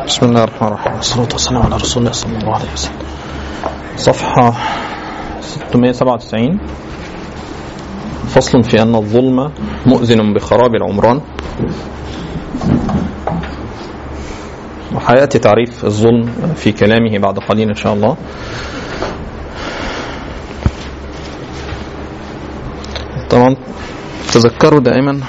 بسم الله الرحمن الرحيم والصلاة والسلام على رسول الله صلى الله عليه وسلم صفحة 697 فصل في أن الظلم مؤذن بخراب العمران وحياتي تعريف الظلم في كلامه بعد قليل إن شاء الله طبعا تذكروا دائما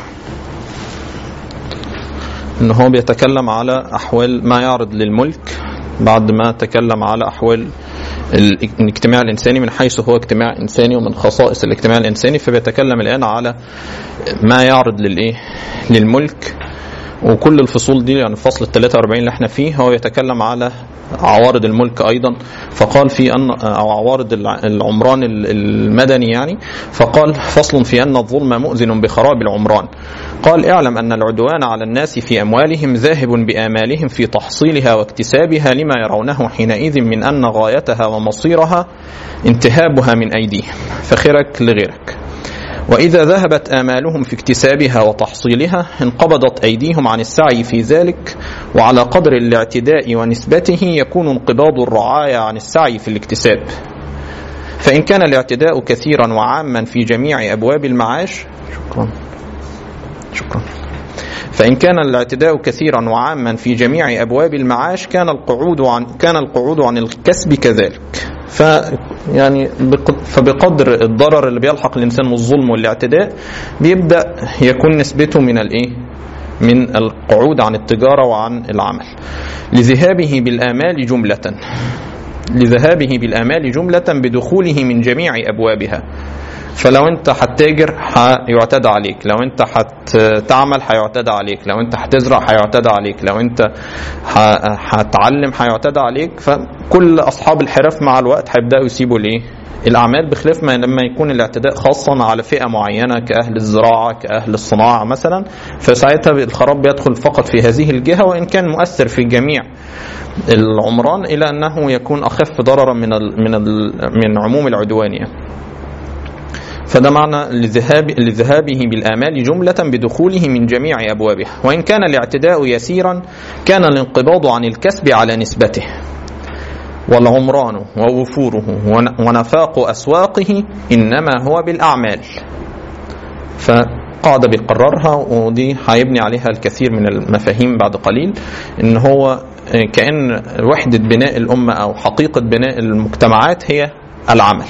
ان هو بيتكلم على احوال ما يعرض للملك بعد ما تكلم على احوال الاجتماع الانساني من حيث هو اجتماع انساني ومن خصائص الاجتماع الانساني فبيتكلم الان على ما يعرض للايه للملك وكل الفصول دي يعني الفصل ال 43 اللي احنا فيه هو يتكلم على عوارض الملك ايضا فقال في ان او عوارض العمران المدني يعني فقال فصل في ان الظلم مؤذن بخراب العمران قال اعلم ان العدوان على الناس في اموالهم ذاهب بامالهم في تحصيلها واكتسابها لما يرونه حينئذ من ان غايتها ومصيرها انتهابها من ايديهم فخيرك لغيرك وإذا ذهبت آمالهم في اكتسابها وتحصيلها انقبضت أيديهم عن السعي في ذلك وعلى قدر الاعتداء ونسبته يكون انقباض الرعاية عن السعي في الاكتساب فإن كان الاعتداء كثيرا وعاما في جميع أبواب المعاش شكرا شكرا فإن كان الاعتداء كثيرا وعاما في جميع أبواب المعاش كان القعود عن كان القعود عن الكسب كذلك ف يعني فبقدر الضرر اللي بيلحق الانسان والظلم والاعتداء بيبدا يكون نسبته من الايه؟ من القعود عن التجاره وعن العمل. لذهابه بالامال جمله. لذهابه بالامال جمله بدخوله من جميع ابوابها. فلو انت هتتاجر هيعتدى عليك لو انت هتعمل هيعتدى عليك لو انت هتزرع هيعتدى عليك لو انت هتعلم هيعتدى عليك فكل اصحاب الحرف مع الوقت هيبداوا يسيبوا الايه الاعمال بخلاف ما لما يكون الاعتداء خاصا على فئه معينه كاهل الزراعه كاهل الصناعه مثلا فساعتها الخراب بيدخل فقط في هذه الجهه وان كان مؤثر في جميع العمران الى انه يكون اخف ضررا من ال من ال من عموم العدوان يعني. فده معنى لذهاب لذهابه بالآمال جملة بدخوله من جميع أبوابها وإن كان الاعتداء يسيرا كان الانقباض عن الكسب على نسبته والعمران ووفوره ونفاق أسواقه إنما هو بالأعمال فقاعدة بيقررها ودي هيبني عليها الكثير من المفاهيم بعد قليل إن هو كأن وحدة بناء الأمة أو حقيقة بناء المجتمعات هي العمل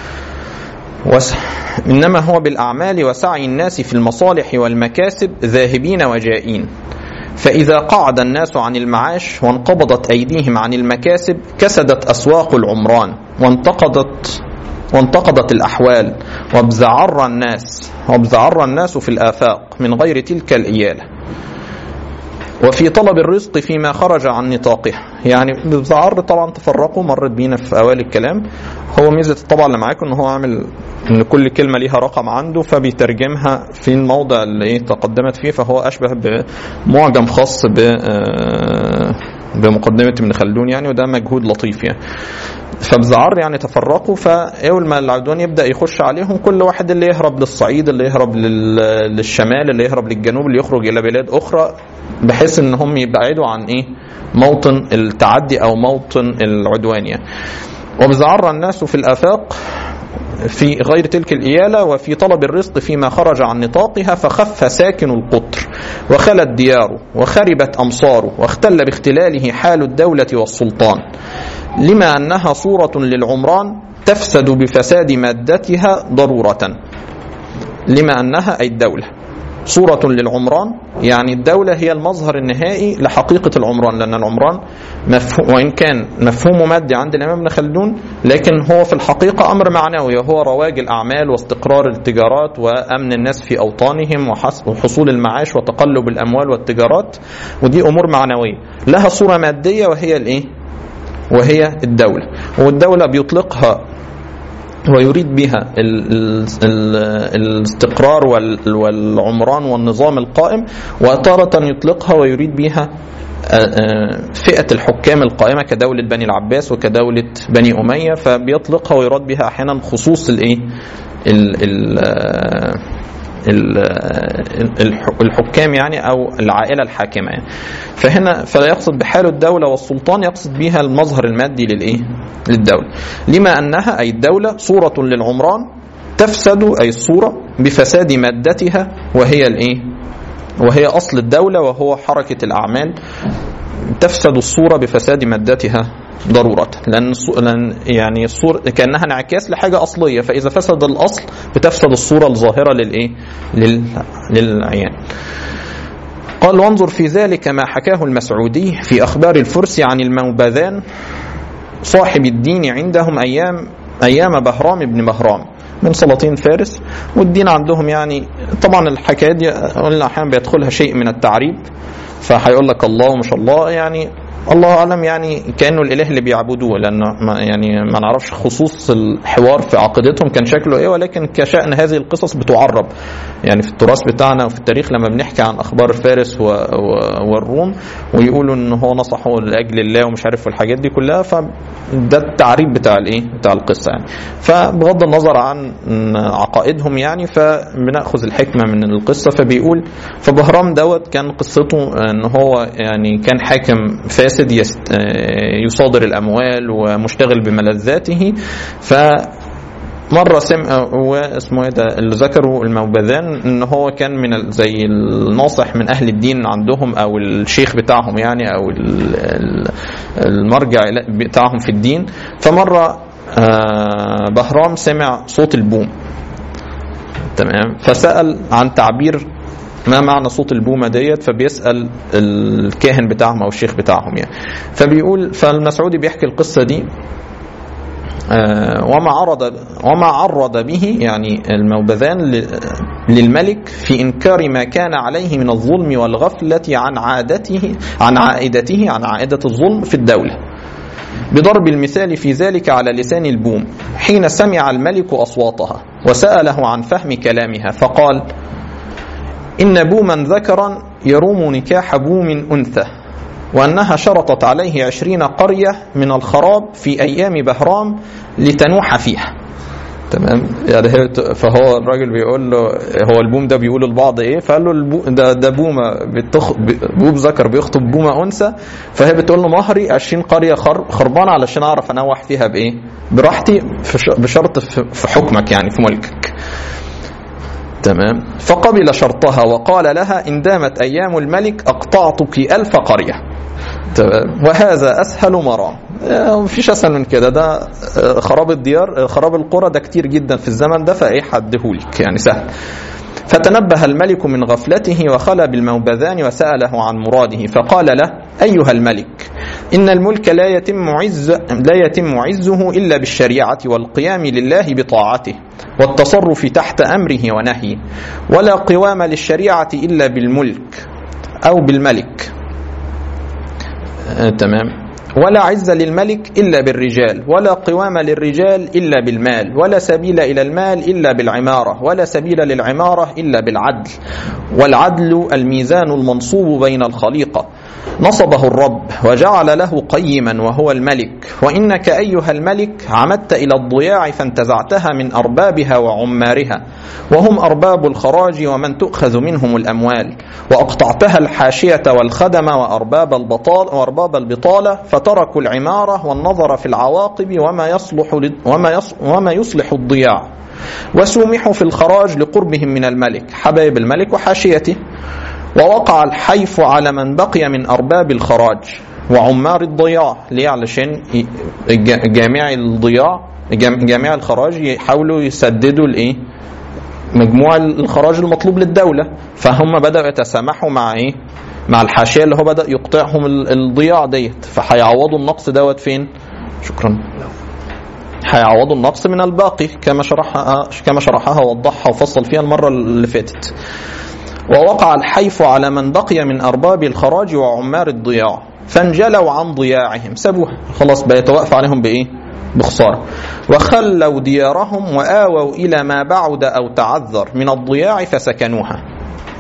وس... إنما هو بالأعمال وسعي الناس في المصالح والمكاسب ذاهبين وجائين فإذا قعد الناس عن المعاش وانقبضت أيديهم عن المكاسب كسدت أسواق العمران وانتقضت وانتقضت الأحوال وابزعر الناس وابزعر الناس في الآفاق من غير تلك الإيالة وفي طلب الرزق فيما خرج عن نطاقها يعني بالزعر طبعا تفرقوا مرت بينا في اوائل الكلام هو ميزه الطبع اللي معاكم ان هو عامل ان كل كلمه ليها رقم عنده فبيترجمها في الموضع اللي ايه تقدمت فيه فهو اشبه بمعجم خاص ب بمقدمه ابن خلدون يعني وده مجهود لطيف يعني فبزعر يعني تفرقوا فاول ما العدوان يبدا يخش عليهم كل واحد اللي يهرب للصعيد اللي يهرب للشمال اللي يهرب للجنوب اللي يخرج الى بلاد اخرى بحيث ان هم يبعدوا عن ايه موطن التعدي او موطن العدوان يعني وبزعر الناس في الافاق في غير تلك الإيالة وفي طلب الرزق فيما خرج عن نطاقها فخف ساكن القطر وخلت دياره وخربت أمصاره واختل باختلاله حال الدولة والسلطان لما أنها صورة للعمران تفسد بفساد مادتها ضرورة لما أنها أي الدولة صورة للعمران يعني الدولة هي المظهر النهائي لحقيقة العمران لأن العمران مفهوم وإن كان مفهومه مادي عند الإمام ابن خلدون لكن هو في الحقيقة أمر معنوي وهو رواج الأعمال واستقرار التجارات وأمن الناس في أوطانهم وحصول المعاش وتقلب الأموال والتجارات ودي أمور معنوية لها صورة مادية وهي الإيه؟ وهي الدولة والدولة بيطلقها ويريد بها الاستقرار والعمران والنظام القائم وتارة يطلقها ويريد بها فئة الحكام القائمة كدولة بني العباس وكدولة بني أمية فبيطلقها ويراد بها أحيانا خصوص الإيه الحكام يعني او العائله الحاكمه يعني. فهنا فلا يقصد بحال الدوله والسلطان يقصد بها المظهر المادي للايه؟ للدوله لما انها اي الدوله صوره للعمران تفسد اي الصوره بفساد مادتها وهي الايه؟ وهي اصل الدوله وهو حركه الاعمال تفسد الصوره بفساد مادتها ضرورة لأن لأن يعني الصورة كأنها انعكاس لحاجة أصلية فإذا فسد الأصل بتفسد الصورة الظاهرة للإيه؟ لل... للعيان. قال وانظر في ذلك ما حكاه المسعودي في أخبار الفرس عن الموبذان صاحب الدين عندهم أيام أيام بهرام بن بهرام من سلاطين فارس والدين عندهم يعني طبعا الحكايات دي قلنا أحيانا بيدخلها شيء من التعريب فهيقول لك الله ومش الله يعني الله اعلم يعني كانه الاله اللي بيعبدوه لان ما يعني ما نعرفش خصوص الحوار في عقيدتهم كان شكله ايه ولكن كشان هذه القصص بتعرب يعني في التراث بتاعنا وفي التاريخ لما بنحكي عن اخبار فارس و... و... والروم ويقولوا ان هو نصحوا لاجل الله ومش عارف والحاجات دي كلها فده التعريب بتاع الايه بتاع القصه يعني فبغض النظر عن عقائدهم يعني فبناخذ الحكمه من القصه فبيقول فبهرام دوت كان قصته ان هو يعني كان حاكم فاسد فاسد يصادر الاموال ومشتغل بملذاته ف مرة سمع واسمه ايه ده اللي ذكروا الموبذان ان هو كان من زي الناصح من اهل الدين عندهم او الشيخ بتاعهم يعني او المرجع بتاعهم في الدين فمرة بهرام سمع صوت البوم تمام فسأل عن تعبير ما معنى صوت البومه ديت فبيسال الكاهن بتاعهم او الشيخ بتاعهم يعني فبيقول فالمسعودي بيحكي القصه دي وما عرض وما عرض به يعني الموبذان للملك في انكار ما كان عليه من الظلم والغفله عن عادته عن عائدته عن عائده الظلم في الدوله بضرب المثال في ذلك على لسان البوم حين سمع الملك اصواتها وساله عن فهم كلامها فقال إن بوما ذكرا يروم نكاح بوم أنثى وأنها شرطت عليه عشرين قرية من الخراب في أيام بهرام لتنوح فيها تمام يعني فهو الراجل بيقول له هو البوم ده بيقول للبعض ايه فقال له البو ده ده بومه بتخ بوب ذكر بيخطب بومه انثى فهي بتقول له مهري 20 قريه خربانه علشان اعرف انوح فيها بايه براحتي بشرط في حكمك يعني في ملكك تمام فقبل شرطها وقال لها إن دامت أيام الملك أقطعتك ألف قرية تمام وهذا أسهل مرام مفيش أسهل من كده ده خراب الديار خراب القرى ده كتير جدا في الزمن ده فإيه حدهولك يعني سهل فتنبه الملك من غفلته وخلى بالموبذان وسأله عن مراده فقال له أيها الملك إن الملك لا يتم عز لا يتم عزه إلا بالشريعة والقيام لله بطاعته والتصرف تحت أمره ونهيه ولا قوام للشريعة إلا بالملك أو بالملك آه تمام ولا عز للملك إلا بالرجال ولا قوام للرجال إلا بالمال ولا سبيل إلى المال إلا بالعمارة ولا سبيل للعمارة إلا بالعدل والعدل الميزان المنصوب بين الخليقة نصبه الرب وجعل له قيما وهو الملك وإنك أيها الملك عمدت إلى الضياع فانتزعتها من أربابها وعمارها وهم أرباب الخراج ومن تؤخذ منهم الأموال وأقطعتها الحاشية والخدم وأرباب البطال وأرباب البطالة فتركوا العمارة والنظر في العواقب وما يصلح وما وما يصلح الضياع وسومحوا في الخراج لقربهم من الملك حبايب الملك وحاشيته ووقع الحيف على من بقي من أرباب الخراج وعمار الضياع ليه علشان جامع الضياع جامع الخراج يحاولوا يسددوا الايه مجموع الخراج المطلوب للدولة فهم بدأوا يتسامحوا مع ايه مع الحاشية اللي هو بدأ يقطعهم الضياع ديت فهيعوضوا النقص دوت فين شكرا هيعوضوا النقص من الباقي كما شرحها كما شرحها ووضحها وفصل فيها المرة اللي فاتت ووقع الحيف على من بقي من أرباب الخراج وعمار الضياع فانجلوا عن ضياعهم سابوها خلاص بيتوقف عليهم بإيه بخسارة وخلوا ديارهم وآووا إلى ما بعد أو تعذر من الضياع فسكنوها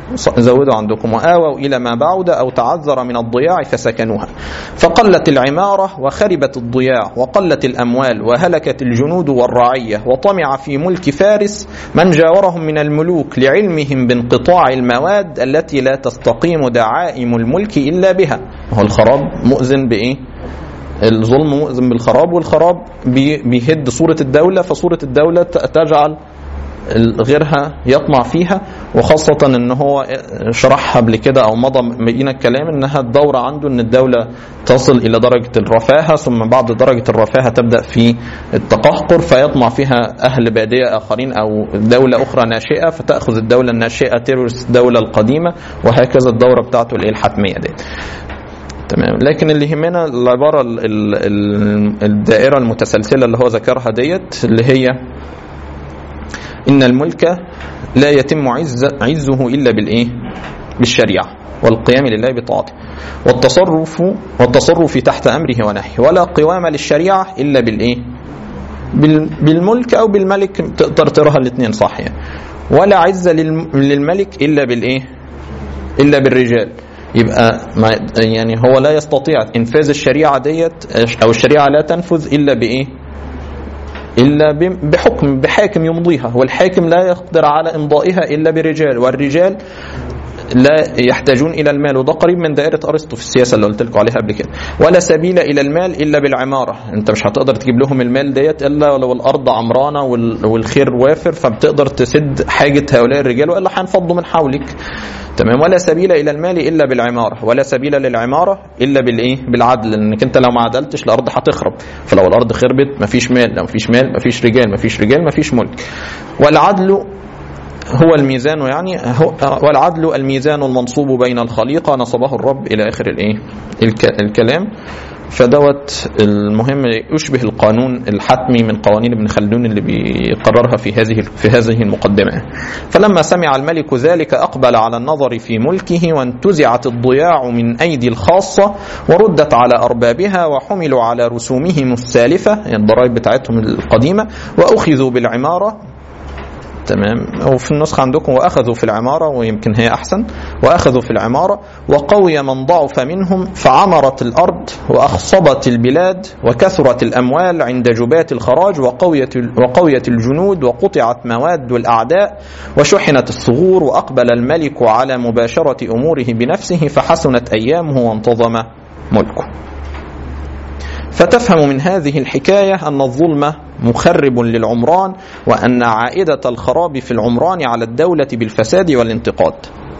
زودوا عندكم وآووا إلى ما بعد أو تعذر من الضياع فسكنوها فقلت العمارة وخربت الضياع وقلت الأموال وهلكت الجنود والرعية وطمع في ملك فارس من جاورهم من الملوك لعلمهم بانقطاع المواد التي لا تستقيم دعائم الملك إلا بها هو الخراب مؤذن بإيه الظلم مؤذن بالخراب والخراب بيهد صورة الدولة فصورة الدولة تجعل غيرها يطمع فيها وخاصة ان هو شرحها قبل كده او مضى بينا الكلام انها الدورة عنده ان الدولة تصل الى درجة الرفاهة ثم بعد درجة الرفاهة تبدأ في التقهقر فيطمع فيها اهل بادية اخرين او دولة اخرى ناشئة فتأخذ الدولة الناشئة تيرورس الدولة القديمة وهكذا الدورة بتاعته الايه الحتمية دي تمام لكن اللي يهمنا العبارة الدائرة المتسلسلة اللي هو ذكرها ديت اللي هي إن الملك لا يتم عز عزه إلا بالإيه؟ بالشريعة والقيام لله بطاعته والتصرف والتصرف تحت أمره ونهيه ولا قوام للشريعة إلا بالإيه؟ بالملك أو بالملك تقدر تراها الاثنين صح يعني. ولا عز للملك إلا بالإيه؟ إلا بالرجال يبقى ما يعني هو لا يستطيع انفاذ الشريعه ديت او الشريعه لا تنفذ الا بايه؟ الا بحكم بحاكم يمضيها والحاكم لا يقدر على امضائها الا برجال والرجال لا يحتاجون الى المال وده قريب من دائره ارسطو في السياسه اللي قلت لكم عليها قبل كده ولا سبيل الى المال الا بالعماره انت مش هتقدر تجيب لهم المال ديت الا لو الارض عمرانه والخير وافر فبتقدر تسد حاجه هؤلاء الرجال والا هينفضوا من حولك تمام ولا سبيل الى المال الا بالعماره ولا سبيل للعماره الا بالايه بالعدل لانك انت لو ما عدلتش الارض هتخرب فلو الارض خربت مفيش مال لو مفيش مال مفيش رجال مفيش رجال مفيش ملك والعدل هو الميزان يعني هو والعدل الميزان المنصوب بين الخليقه نصبه الرب الى اخر الايه الكلام فدوت المهم يشبه القانون الحتمي من قوانين ابن خلدون اللي بيقررها في هذه في هذه المقدمه. فلما سمع الملك ذلك اقبل على النظر في ملكه وانتزعت الضياع من ايدي الخاصه وردت على اربابها وحملوا على رسومهم السالفه يعني الضرائب بتاعتهم القديمه واخذوا بالعماره تمام وفي النسخة عندكم وأخذوا في العمارة ويمكن هي أحسن وأخذوا في العمارة وقوي من ضعف منهم فعمرت الأرض وأخصبت البلاد وكثرت الأموال عند جبات الخراج وقويت وقويت الجنود وقطعت مواد الأعداء وشحنت الثغور وأقبل الملك على مباشرة أموره بنفسه فحسنت أيامه وانتظم ملكه فتفهم من هذه الحكاية أن الظلم مخرب للعمران وأن عائدة الخراب في العمران على الدولة بالفساد والانتقاد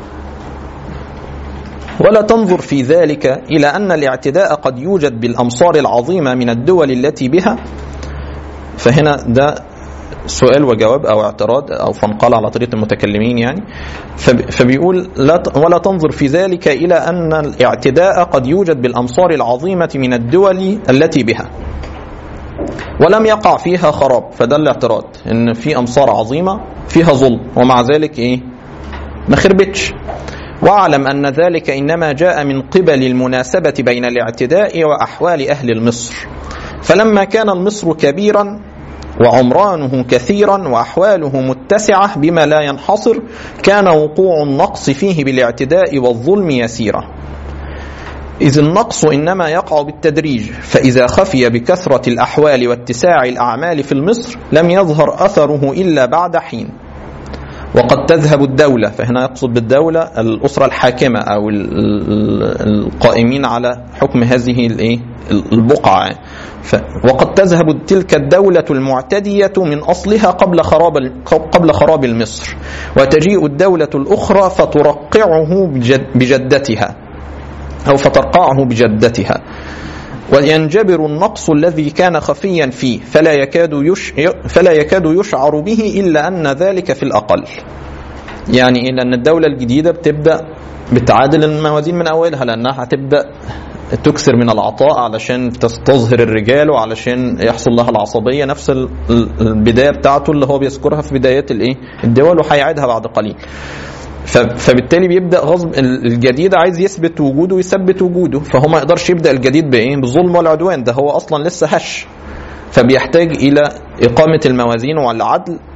ولا تنظر في ذلك إلى أن الاعتداء قد يوجد بالأمصار العظيمة من الدول التي بها فهنا ده سؤال وجواب او اعتراض او فنقال على طريقه المتكلمين يعني فبيقول لا ولا تنظر في ذلك الى ان الاعتداء قد يوجد بالامصار العظيمه من الدول التي بها ولم يقع فيها خراب فده الاعتراض ان في امصار عظيمه فيها ظلم ومع ذلك ايه ما خربتش واعلم ان ذلك انما جاء من قبل المناسبه بين الاعتداء واحوال اهل المصر فلما كان المصر كبيرا وعمرانه كثيرا واحواله متسعه بما لا ينحصر كان وقوع النقص فيه بالاعتداء والظلم يسيرا إذ النقص إنما يقع بالتدريج فإذا خفي بكثرة الأحوال واتساع الأعمال في المصر لم يظهر أثره إلا بعد حين وقد تذهب الدولة فهنا يقصد بالدولة الأسرة الحاكمة أو القائمين على حكم هذه البقعة وقد تذهب تلك الدولة المعتدية من أصلها قبل خراب قبل خراب مصر وتجيء الدولة الأخرى فترقعه بجدتها أو فترقعه بجدتها وينجبر النقص الذي كان خفيا فيه فلا يكاد يش فلا يكاد يشعر به الا ان ذلك في الاقل. يعني ايه؟ لان الدوله الجديده بتبدا بتعادل الموازين من اولها لانها هتبدا تكثر من العطاء علشان تظهر الرجال وعلشان يحصل لها العصبيه نفس البدايه بتاعته اللي هو بيذكرها في بدايات الايه؟ الدول وهيعيدها بعد قليل. فبالتالي بيبدا غصب الجديد عايز يثبت وجوده ويثبت وجوده فهو ما يقدرش يبدا الجديد بايه؟ بالظلم والعدوان ده هو اصلا لسه هش فبيحتاج الى اقامه الموازين والعدل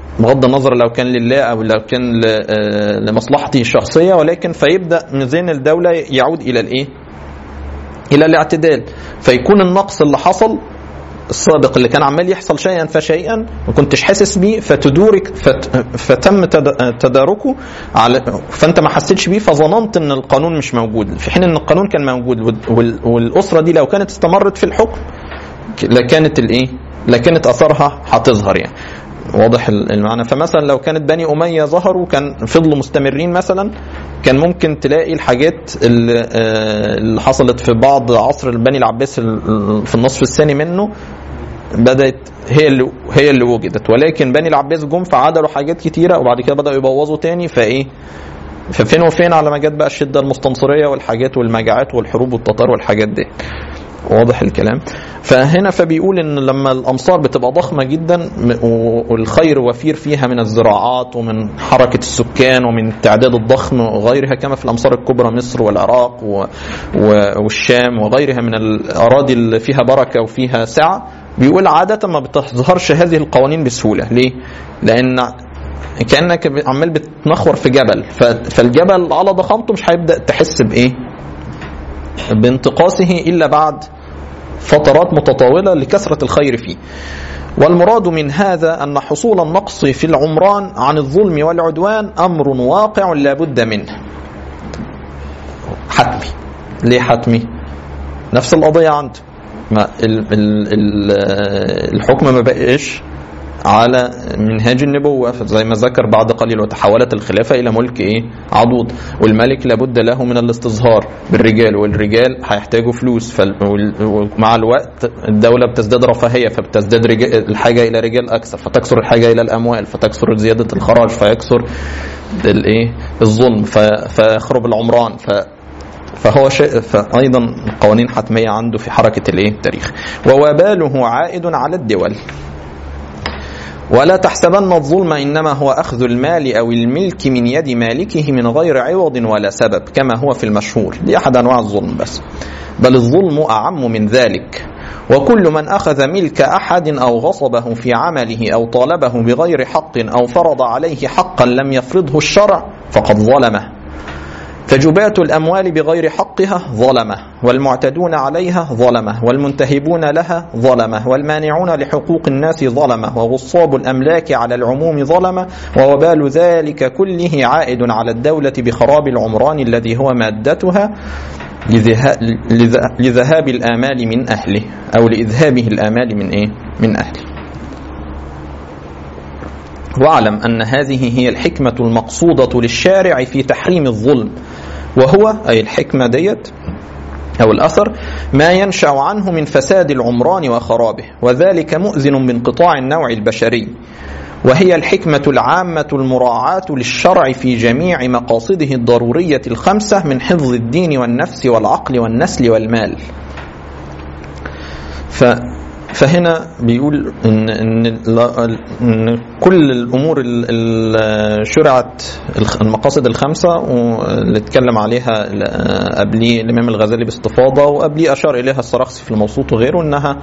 بغض النظر لو كان لله او لو كان ل- آه، لمصلحته الشخصيه ولكن فيبدا ميزان الدوله يعود الى الايه؟ الى الاعتدال فيكون النقص اللي حصل السابق اللي كان عمال يحصل شيئا فشيئا ما كنتش حاسس بيه فتدورك فت فتم تد- تداركه على فانت ما حسيتش بيه فظننت ان القانون مش موجود في حين ان القانون كان موجود وال- وال- والاسره دي لو كانت استمرت في الحكم لكانت الايه؟ لكانت اثارها هتظهر يعني واضح المعنى فمثلا لو كانت بني اميه ظهروا كان فضلوا مستمرين مثلا كان ممكن تلاقي الحاجات اللي, آه، اللي حصلت في بعض عصر البني العباس ال- في النصف الثاني منه بدات هي اللي هي اللي وجدت ولكن بني العباس جم فعدلوا حاجات كتيره وبعد كده بداوا يبوظوا تاني فايه ففين وفين على ما جت بقى الشده المستنصريه والحاجات والمجاعات والحروب والتتار والحاجات دي واضح الكلام فهنا فبيقول ان لما الامصار بتبقى ضخمه جدا م- و- والخير وفير فيها من الزراعات ومن حركه السكان ومن التعداد الضخم وغيرها كما في الامصار الكبرى مصر والعراق و... و... والشام وغيرها من الاراضي اللي فيها بركه وفيها سعه بيقول عاده ما بتظهرش هذه القوانين بسهوله ليه؟ لان كانك ب- عمال بتنخور في جبل ف... فالجبل على ضخامته مش هيبدا تحس بايه؟ بانتقاصه الا بعد فترات متطاوله لكثره الخير فيه. والمراد من هذا ان حصول النقص في العمران عن الظلم والعدوان امر واقع لا بد منه. حتمي. ليه حتمي؟ نفس القضيه عنده. ما ال ال ال الحكم ما بقاش على منهاج النبوة زي ما ذكر بعد قليل وتحولت الخلافة إلى ملك إيه عضوض والملك لابد له من الاستصهار بالرجال والرجال هيحتاجوا فلوس فال- وال- ومع الوقت الدولة بتزداد رفاهية فبتزداد رجال الحاجة إلى رجال أكثر فتكثر الحاجة إلى الأموال فتكثر زيادة الخراج فيكثر الإيه الظلم ف- فيخرب العمران ف فهو شيء فايضا قوانين حتميه عنده في حركه الايه التاريخ ووباله عائد على الدول ولا تحسبن الظلم انما هو اخذ المال او الملك من يد مالكه من غير عوض ولا سبب كما هو في المشهور دي احد انواع الظلم بس بل الظلم اعم من ذلك وكل من اخذ ملك احد او غصبه في عمله او طالبه بغير حق او فرض عليه حقا لم يفرضه الشرع فقد ظلمه فجباة الأموال بغير حقها ظلمة والمعتدون عليها ظلمة والمنتهبون لها ظلمة والمانعون لحقوق الناس ظلمة وغصاب الأملاك على العموم ظلمة ووبال ذلك كله عائد على الدولة بخراب العمران الذي هو مادتها لذها- لذ- لذهاب الآمال من أهله أو لإذهابه الآمال من إيه؟ من أهله واعلم ان هذه هي الحكمه المقصوده للشارع في تحريم الظلم وهو اي الحكمه ديت او الاثر ما ينشا عنه من فساد العمران وخرابه وذلك مؤذن بانقطاع النوع البشري وهي الحكمه العامه المراعاه للشرع في جميع مقاصده الضروريه الخمسه من حفظ الدين والنفس والعقل والنسل والمال ف فهنا بيقول ان ان ال- ان كل الامور اللي شرعت الخ- المقاصد الخمسه واللي اتكلم عليها ال- قبليه الامام الغزالي باستفاضه وقبليه اشار اليها السراخسي في الموسوط وغيره انها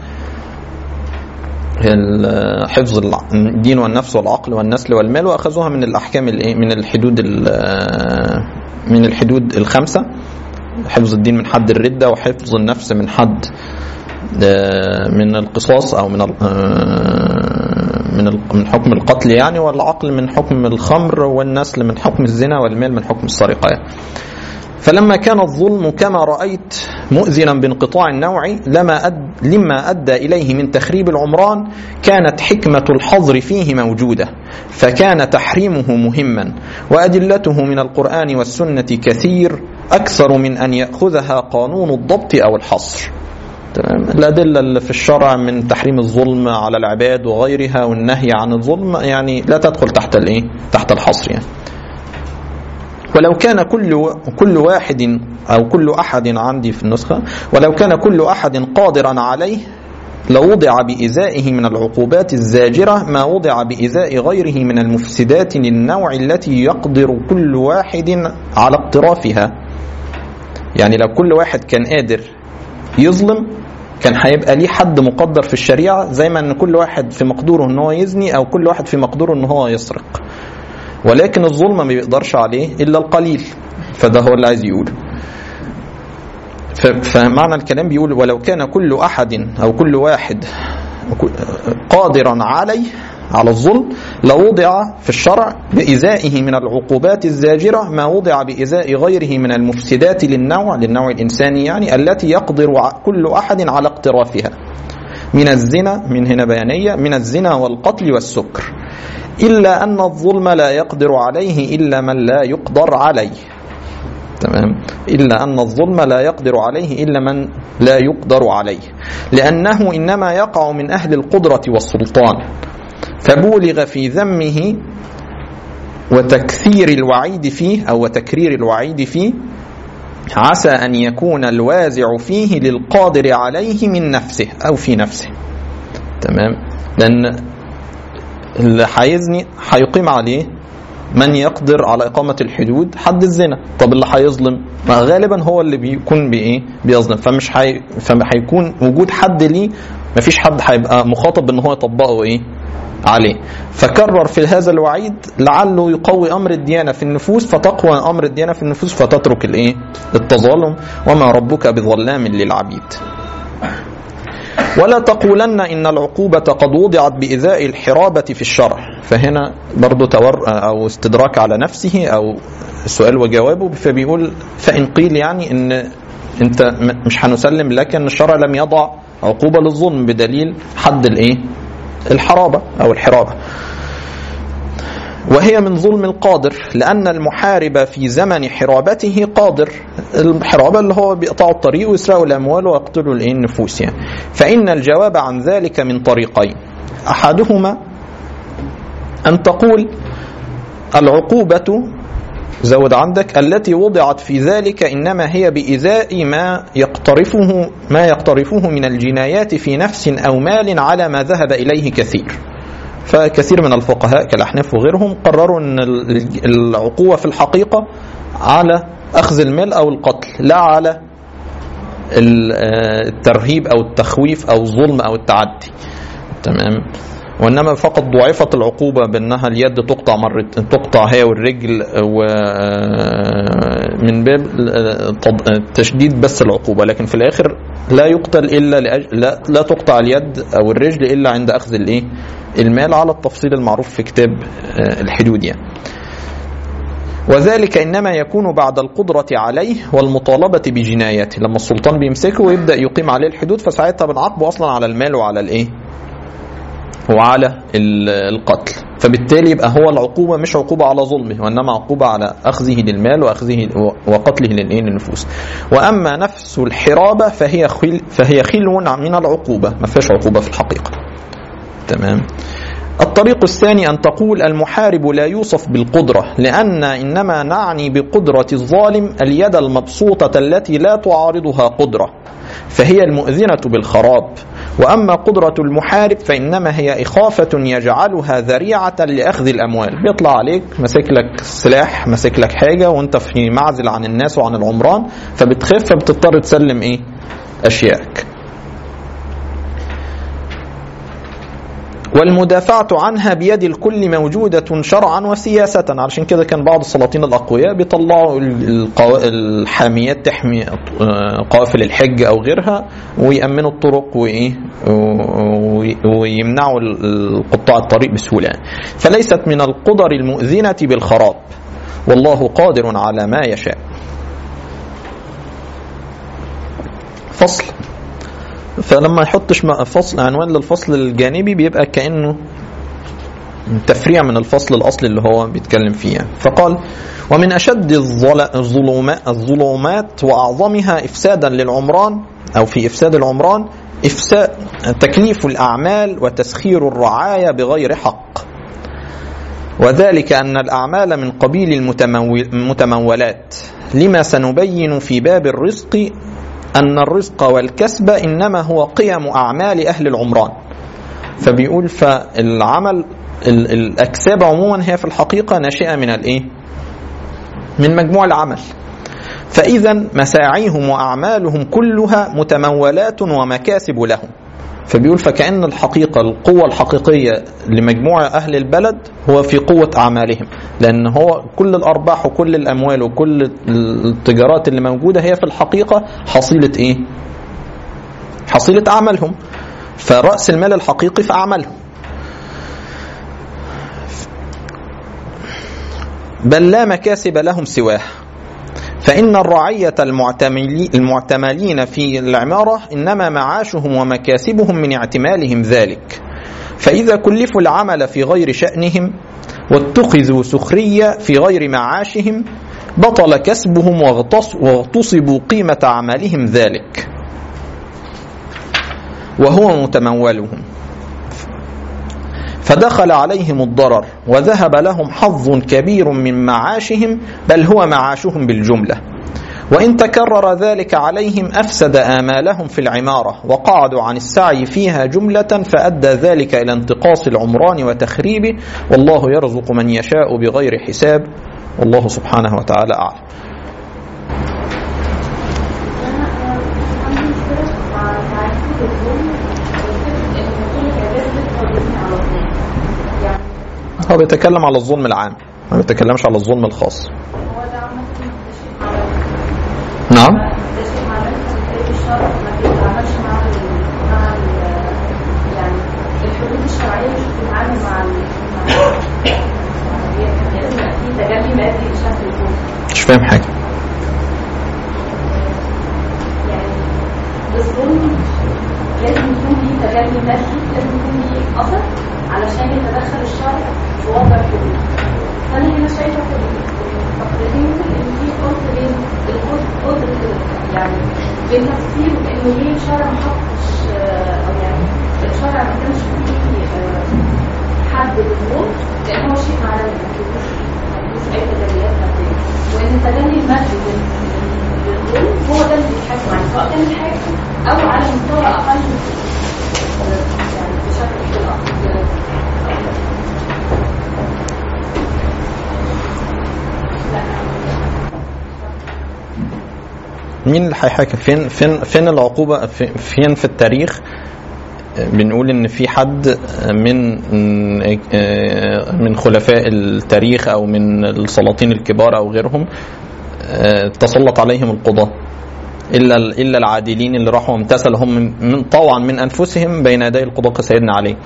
ال- حفظ الع- الدين والنفس والعقل والنسل والمال واخذوها من الاحكام الايه من الحدود ال- من الحدود الخمسه حفظ الدين من حد الرده وحفظ النفس من حد من القصاص او من ال- من ال- من حكم القتل يعني والعقل من حكم الخمر والنسل من حكم الزنا والمال من حكم السرقه يعني. فلما كان الظلم كما رأيت مؤذنا بانقطاع النوع لما أد لما أدى إليه من تخريب العمران كانت حكمة الحظر فيه موجودة فكان تحريمه مهما وأدلته من القرآن والسنة كثير أكثر من أن يأخذها قانون الضبط أو الحصر تمام الأدلة اللي في الشرع من تحريم الظلم على العباد وغيرها والنهي عن الظلم يعني لا تدخل تحت الايه تحت الحصر يعني ولو كان كل كل واحد او كل احد عندي في النسخه ولو كان كل احد قادرا عليه لوضع بإزائه من العقوبات الزاجرة ما وضع بإزاء غيره من المفسدات للنوع التي يقدر كل واحد على اقترافها يعني لو كل واحد كان قادر يظلم كان هيبقى ليه حد مقدر في الشريعه زي ما ان كل واحد في مقدوره ان هو يزني او كل واحد في مقدوره ان هو يسرق ولكن الظلم ما بيقدرش عليه الا القليل فده هو اللي عايز يقوله ف- فمعنى الكلام بيقول ولو كان كل احد او كل واحد قادرا عليه على الظلم لوضع في الشرع بإزائه من العقوبات الزاجرة ما وضع بإزاء غيره من المفسدات للنوع للنوع الإنساني يعني التي يقدر ع- كل أحد على اقترافها من الزنا من هنا بيانية من الزنا والقتل والسكر إلا أن الظلم لا يقدر عليه إلا من لا يقدر عليه تمام إلا أن الظلم لا يقدر عليه إلا من لا يقدر عليه لأنه إنما يقع من أهل القدرة والسلطان فبولغ في ذمه وتكثير الوعيد فيه أو وتكرير الوعيد فيه عسى أن يكون الوازع فيه للقادر عليه من نفسه أو في نفسه تمام لأن اللي هيزني هيقيم عليه من يقدر على إقامة الحدود حد الزنا طب اللي هيظلم ما غالبا هو اللي بيكون بإيه بيظلم فمش هي فهيكون وجود حد ليه مفيش حد هيبقى مخاطب ان هو يطبقه ايه عليه فكرر في هذا الوعيد لعله يقوي امر الديانه في النفوس فتقوى امر الديانه في النفوس فتترك الايه التظالم وما ربك بظلام للعبيد ولا تقولن ان العقوبه قد وضعت باذاء الحرابه في الشرع فهنا برضو تور او استدراك على نفسه او سؤال وجوابه فبيقول فان قيل يعني ان انت م- مش هنسلم لك ان الشرع لم يضع عقوبه للظلم بدليل حد الايه الحرابه او الحرابه وهي من ظلم القادر لأن المحارب في زمن حرابته قادر الحرابة اللي هو بيقطعوا الطريق ويسرقوا الأموال ويقتلوا الإيه النفوس يعني فإن الجواب عن ذلك من طريقين أحدهما أن تقول العقوبة زود عندك التي وضعت في ذلك إنما هي بإزاء ما يقترفه ما يقترفه من الجنايات في نفس أو مال على ما ذهب إليه كثير فكثير من الفقهاء كالأحناف وغيرهم قرروا أن العقوبة في الحقيقة على أخذ المال أو القتل لا على الترهيب أو التخويف أو الظلم أو التعدي تمام وانما فقط ضعفت العقوبه بانها اليد تقطع مرة تقطع هي والرجل ومن باب تشديد بس العقوبه لكن في الاخر لا يقتل الا لأج... لا, لا تقطع اليد او الرجل الا عند اخذ الايه المال على التفصيل المعروف في كتاب الحدود يعني وذلك انما يكون بعد القدره عليه والمطالبه بجنايته لما السلطان بيمسكه ويبدا يقيم عليه الحدود فساعتها بنعاقبه اصلا على المال وعلى الايه وعلى القتل فبالتالي يبقى هو العقوبة مش عقوبة على ظلمه وإنما عقوبة على أخذه للمال وأخذه وقتله للإيه للنفوس وأما نفس الحرابة فهي خل فهي خلو من العقوبة ما فيهاش عقوبة في الحقيقة تمام الطريق الثاني أن تقول المحارب لا يوصف بالقدرة لأن إنما نعني بقدرة الظالم اليد المبسوطة التي لا تعارضها قدرة فهي المؤذنة بالخراب وأما قدرة المحارب فإنما هي إخافة يجعلها ذريعة لأخذ الأموال بيطلع عليك ماسك لك سلاح ماسك لك حاجة وأنت في معزل عن الناس وعن العمران فبتخف فبتضطر تسلم إيه أشيائك والمدافعة عنها بيد الكل موجودة شرعا وسياسة علشان كده كان بعض السلاطين الأقوياء بيطلعوا الحاميات تحمي قوافل الحج أو غيرها ويأمنوا الطرق وإيه ويمنعوا قطاع الطريق بسهولة فليست من القدر المؤذنة بالخراب والله قادر على ما يشاء فصل فلما يحطش فصل عنوان للفصل الجانبي بيبقى كانه تفريع من الفصل الاصلي اللي هو بيتكلم فيه يعني. فقال ومن اشد الظلمات الظلمات واعظمها افسادا للعمران او في افساد العمران افساد تكليف الاعمال وتسخير الرعايا بغير حق وذلك ان الاعمال من قبيل المتمولات لما سنبين في باب الرزق أن الرزق والكسب إنما هو قيم أعمال أهل العمران فبيقول فالعمل الأكساب عموما هي في الحقيقة ناشئة من الإيه؟ من مجموع العمل فإذا مساعيهم وأعمالهم كلها متمولات ومكاسب لهم فبيقول فكأن الحقيقة القوة الحقيقية لمجموع أهل البلد هو في قوة أعمالهم لأن هو كل الأرباح وكل الأموال وكل التجارات اللي موجودة هي في الحقيقة حصيلة إيه؟ حصيلة أعمالهم فرأس المال الحقيقي في أعمالهم بل لا مكاسب لهم سواه فإن الرعية المعتملين في العمارة إنما معاشهم ومكاسبهم من اعتمالهم ذلك فإذا كلفوا العمل في غير شأنهم واتخذوا سخرية في غير معاشهم بطل كسبهم واغتصبوا قيمة عملهم ذلك وهو متمولهم فدخل عليهم الضرر وذهب لهم حظ كبير من معاشهم بل هو معاشهم بالجمله وان تكرر ذلك عليهم افسد امالهم في العماره وقعدوا عن السعي فيها جمله فادى ذلك الى انتقاص العمران وتخريبه والله يرزق من يشاء بغير حساب والله سبحانه وتعالى اعلم هو بيتكلم على الظلم العام ما بيتكلمش على الظلم الخاص نعم مش فاهم حاجه الظلم لازم يكون ليه تجلي مادي لازم يكون ليه اثر علشان يتدخل الشرع في وضع حدود فانا هنا شايفه في التقريرين ان في فرق بين القدر يعني بين تفسير انه ليه الشرع ما حطش او يعني الشرع ما كانش فيه حد للظلم لان هو شيء معنوي ما فيهوش اي تجليات ماديه وان التجلي المادي للظلم هو ده اللي بيتحكم عليه سواء كان الحاكم او على مستوى اقل يعني بشكل كده مين اللي هيحاكم فين فين فين العقوبه فين في التاريخ بنقول ان في حد من من خلفاء التاريخ او من السلاطين الكبار او غيرهم تسلط عليهم القضاه الا الا العادلين اللي راحوا امتثلوا هم من طوعا من انفسهم بين يدي القضاه كسيدنا علي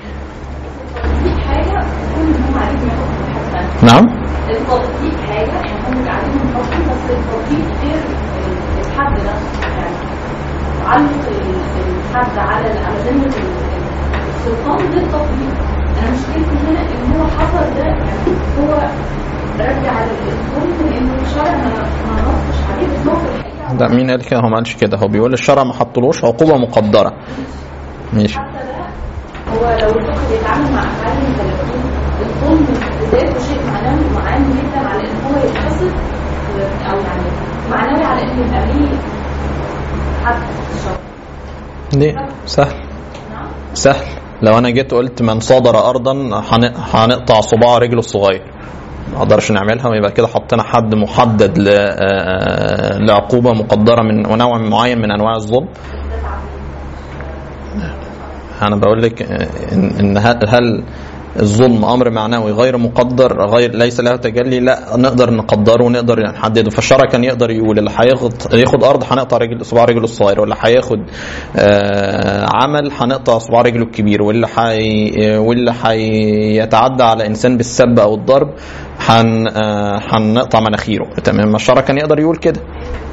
نعم التطبيق حاجه احنا عليهم حكم بس التطبيق غير الحد نفسه يعني تعلق الحد على على ذمه السلطان للتطبيق انا مشكلتي هنا ان هو حصل ده يعني هو رجع الظلم لانه الشرع ما نصش عليه بس هو في الحقيقه ده مين قال كده هو ما قالش كده هو بيقول الشرع ما حطلوش عقوبه مقدره ماشي حتى ده هو لو الفقه بيتعامل مع افعال المكلفين الظلم بذاته شيء معنوي معنوي جدا على ان هو يتحسب او يعني معنوي على انه يبقى ليه حد في الشرع ليه سهل نعم سهل لو انا جيت قلت من صادر ارضا هن- هنقطع صباع رجله الصغير ما اقدرش نعملها ويبقى كده حطينا حد محدد ل- آه، لعقوبه مقدره من ونوع معين من انواع الظلم ده تعبير انا بقول لك آه، ان إن هل هل الظلم امر معنوي غير مقدر غير ليس له تجلي لا نقدر نقدره ونقدر نحدده فالشرع كان يقدر يقول اللي هياخد ياخد ارض هنقطع رجل صباع رجله الصغير واللي هياخد آه، عمل هنقطع صباع رجله الكبير واللي حي واللي هيتعدى على انسان بالسب او الضرب هن آه، هنقطع مناخيره تمام الشرع كان يقدر يقول كده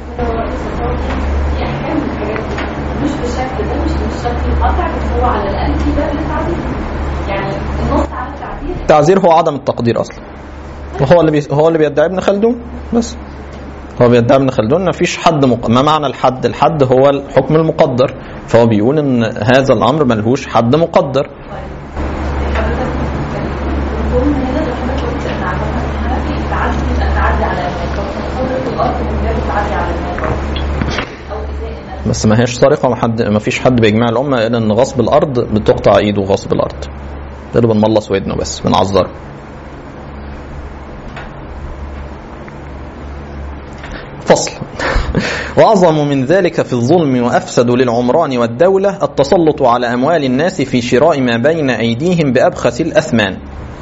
في احكام من الحاجات دي مش بالشكل ده مش بالشكل القطع بس هو على الاقل في باب للتعبير يعني النص على التعبير التعذير هو عدم التقدير اصلا وهو اللي بي... هو اللي بيدعي ابن خلدون بس هو بيدعي ابن خلدون ما فيش حد مق... ما معنى الحد الحد هو الحكم المقدر فهو بيقول ان هذا الامر ملهوش حد مقدر حضرتك الظلم هنا زي ما حضرتك قلت ان على الحنفي التعدي يبقى تعدي على قدرة الارض من غير تعدي على المال او ازاي الناس بس ما هيش سرقه ما حد ما فيش حد بيجمع الامه الا ان غصب الارض بتقطع ايده غصب الارض ده اللي بنملص ودنه بس بنعذره فصل وأعظم من ذلك في الظلم وأفسد للعمران والدولة التسلط على أموال الناس في شراء ما بين أيديهم بأبخس الأثمان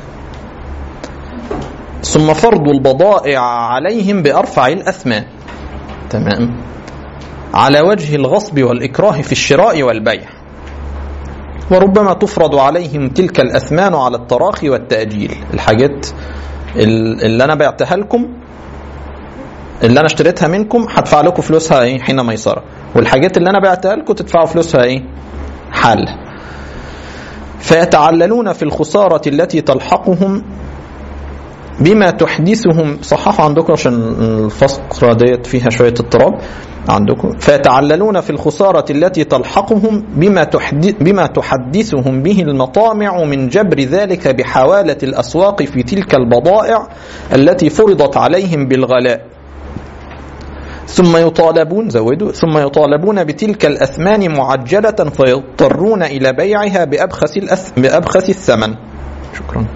ثم فرض البضائع عليهم بأرفع الأثمان تمام على وجه الغصب والإكراه في الشراء والبيع وربما تفرض عليهم تلك الأثمان على التراخي والتأجيل الحاجات اللي أنا بعتها لكم اللي أنا اشتريتها منكم هدفع لكم فلوسها إيه حين ميسرة والحاجات اللي أنا بعتها لكم تدفعوا فلوسها إيه حال فيتعللون في الخسارة التي تلحقهم بما تحدثهم صححوا عندكم عشان الفقرة ديت فيها شوية اضطراب عندكم فيتعللون في الخسارة التي تلحقهم بما تحدث بما تحدثهم به المطامع من جبر ذلك بحوالة الأسواق في تلك البضائع التي فرضت عليهم بالغلاء ثم يطالبون زودوا ثم يطالبون بتلك الأثمان معجلة فيضطرون إلى بيعها بأبخس الأث بأبخس الثمن شكرا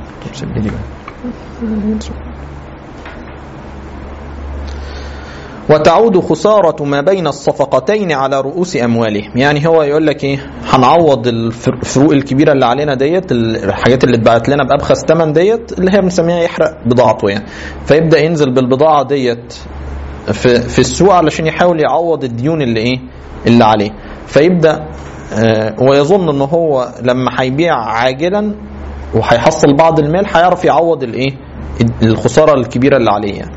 وتعود خسارة ما بين الصفقتين على رؤوس أموالهم يعني هو يقول لك إيه هنعوض الفروق الكبيرة اللي علينا ديت الحاجات اللي اتباعت لنا بأبخس ثمن ديت اللي هي بنسميها يحرق بضاعته يعني فيبدأ ينزل بالبضاعة ديت في, في السوق علشان يحاول يعوض الديون اللي إيه اللي عليه فيبدأ آه ويظن ان هو لما هيبيع عاجلا وهيحصل بعض المال هيعرف يعوض الايه الخساره الكبيره اللي عليه يعني.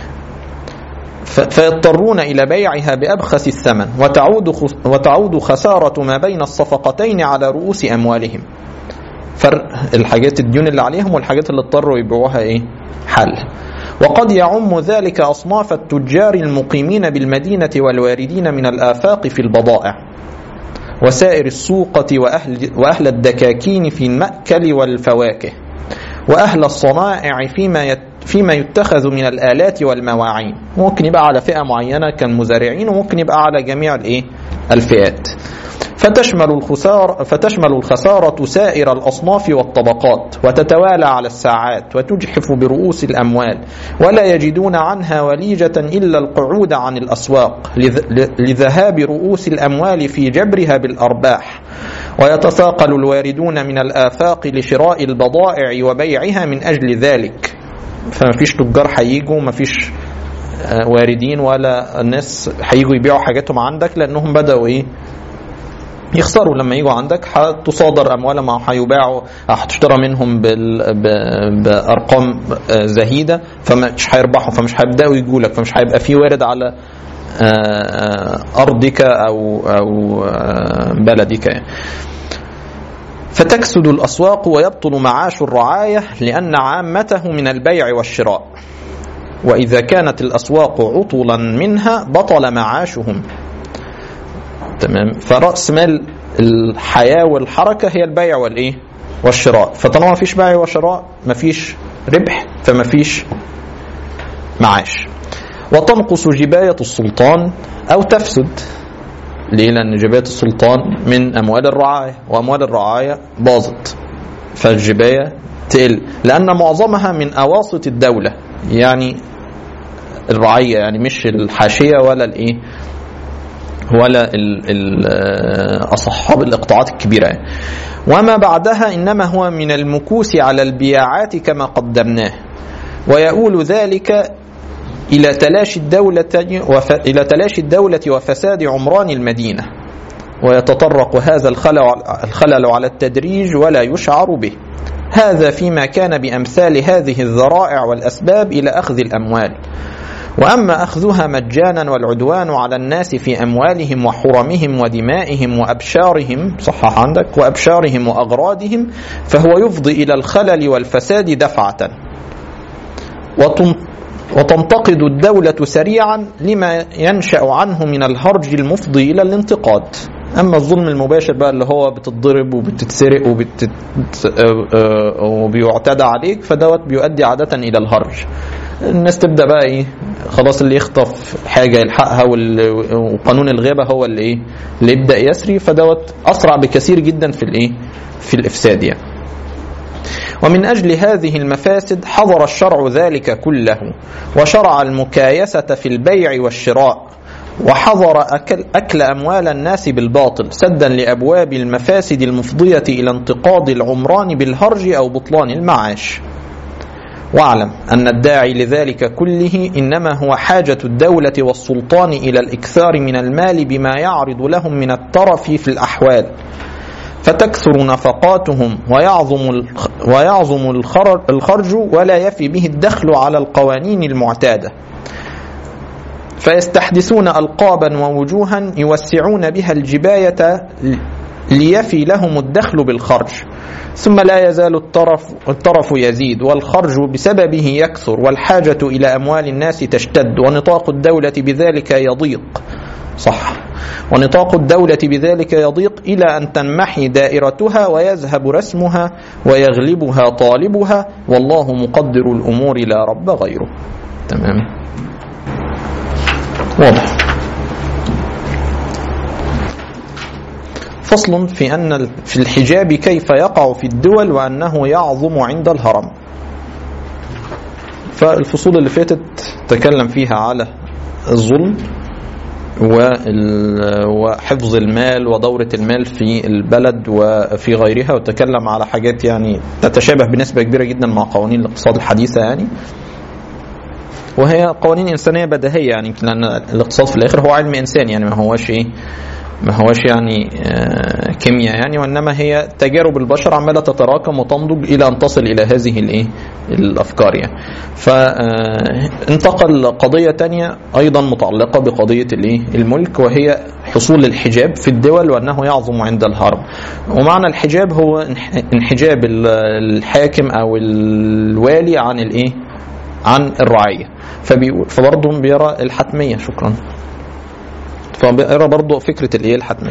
فيضطرون الى بيعها بابخس الثمن وتعود وتعود خساره ما بين الصفقتين على رؤوس اموالهم فرق الحاجات الديون اللي عليهم والحاجات اللي اضطروا يبيعوها ايه حل وقد يعم ذلك اصناف التجار المقيمين بالمدينه والواردين من الافاق في البضائع وسائر السوقة وأهل, وأهل الدكاكين في المأكل والفواكه وأهل الصنائع فيما يت فيما يتخذ من الآلات والمواعين ممكن يبقى على فئة معينة كالمزارعين وممكن يبقى على جميع الإيه؟ الفئات فتشمل الخسارة فتشمل الخسارة سائر الأصناف والطبقات وتتوالى على الساعات وتجحف برؤوس الأموال ولا يجدون عنها وليجة إلا القعود عن الأسواق لذهاب رؤوس الأموال في جبرها بالأرباح ويتثاقل الواردون من الآفاق لشراء البضائع وبيعها من أجل ذلك فما فيش تجار هيجوا ما فيش واردين ولا الناس هيجوا يبيعوا حاجاتهم عندك لانهم بداوا ايه يخسروا لما يجوا عندك هتصادر اموالهم او هيباعوا هتشترى منهم بال... ب... بارقام زهيده فمش هيربحوا فمش هيبداوا يجوا لك فمش هيبقى في وارد على ارضك او او بلدك يعني. فتكسد الاسواق ويبطل معاش الرعايه لان عامته من البيع والشراء واذا كانت الاسواق عطلا منها بطل معاشهم تمام فراس مال الحياه والحركه هي البيع والايه والشراء فطالما ما فيش بيع وشراء ما فيش ربح فما فيش معاش وتنقص جبايه السلطان او تفسد ليه لان جبايه السلطان من اموال الرعايه واموال الرعايه باظت فالجبايه تقل لان معظمها من اواسط الدوله يعني الرعيه يعني مش الحاشيه ولا الايه ولا أصحاب الإقطاعات الكبيرة يعني. وما بعدها إنما هو من المكوس على البياعات كما قدمناه ويؤول ذلك إلى تلاشي الدولة وف... إلى تلاشي الدولة وفساد عمران المدينة ويتطرق هذا الخلل الخلل على التدريج ولا يشعر به هذا فيما كان بأمثال هذه الذرائع والأسباب إلى أخذ الأموال واما اخذها مجانا والعدوان على الناس في اموالهم وحرمهم ودمائهم وابشارهم صحح عندك وابشارهم واغراضهم فهو يفضي الى الخلل والفساد دفعه وتنتقد الدولة سريعا لما ينشأ عنه من الهرج المفضي إلى الانتقاد أما الظلم المباشر بقى اللي هو بتتضرب وبتتسرق وبتت... وبيعتدى عليك فدوت بيؤدي عادة إلى الهرج الناس تبدا بقى ايه خلاص اللي يخطف حاجه يلحقها وقانون الغيبه هو اللي ايه اللي يبدا يسري فدوت اسرع بكثير جدا في الايه في الافساد يعني ومن أجل هذه المفاسد حظر الشرع ذلك كله وشرع المكايسة في البيع والشراء وحظر أكل, أكل أموال الناس بالباطل سدا لأبواب المفاسد المفضية إلى انتقاض العمران بالهرج أو بطلان المعاش واعلم أن الداعي لذلك كله إنما هو حاجة الدولة والسلطان إلى الإكثار من المال بما يعرض لهم من الترف في الأحوال فتكثر نفقاتهم ويعظم ويعظم الخرج ولا يفي به الدخل على القوانين المعتاده فيستحدثون ألقابا ووجوها يوسعون بها الجباية ليفي لهم الدخل بالخرج ثم لا يزال الطرف, الطرف يزيد والخرج بسببه يكثر والحاجة إلى أموال الناس تشتد ونطاق الدولة بذلك يضيق صح ونطاق الدولة بذلك يضيق إلى أن تنمحي دائرتها ويذهب رسمها ويغلبها طالبها والله مقدر الأمور لا رب غيره تمام واضح فصل في أن في الحجاب كيف يقع في الدول وأنه يعظم عند الهرم فالفصول اللي فاتت تكلم فيها على الظلم وحفظ المال ودورة المال في البلد وفي غيرها وتكلم على حاجات يعني تتشابه بنسبة كبيرة جدا مع قوانين الاقتصاد الحديثة يعني وهي قوانين إنسانية بديهية يعني لأن الاقتصاد في الآخر هو علم إنساني يعني ما هوش إيه ما هوش يعني كيمياء يعني وانما هي تجارب البشر عماله تتراكم وتنضج الى ان تصل الى هذه الايه الافكار يعني فانتقل قضيه تانية ايضا متعلقه بقضيه الايه الملك وهي حصول الحجاب في الدول وانه يعظم عند الهرم ومعنى الحجاب هو انحجاب الحاكم او الوالي عن الايه عن الرعيه فبرضه بيرى الحتميه شكرا فبقرا برضو فكرة الايه الحتمية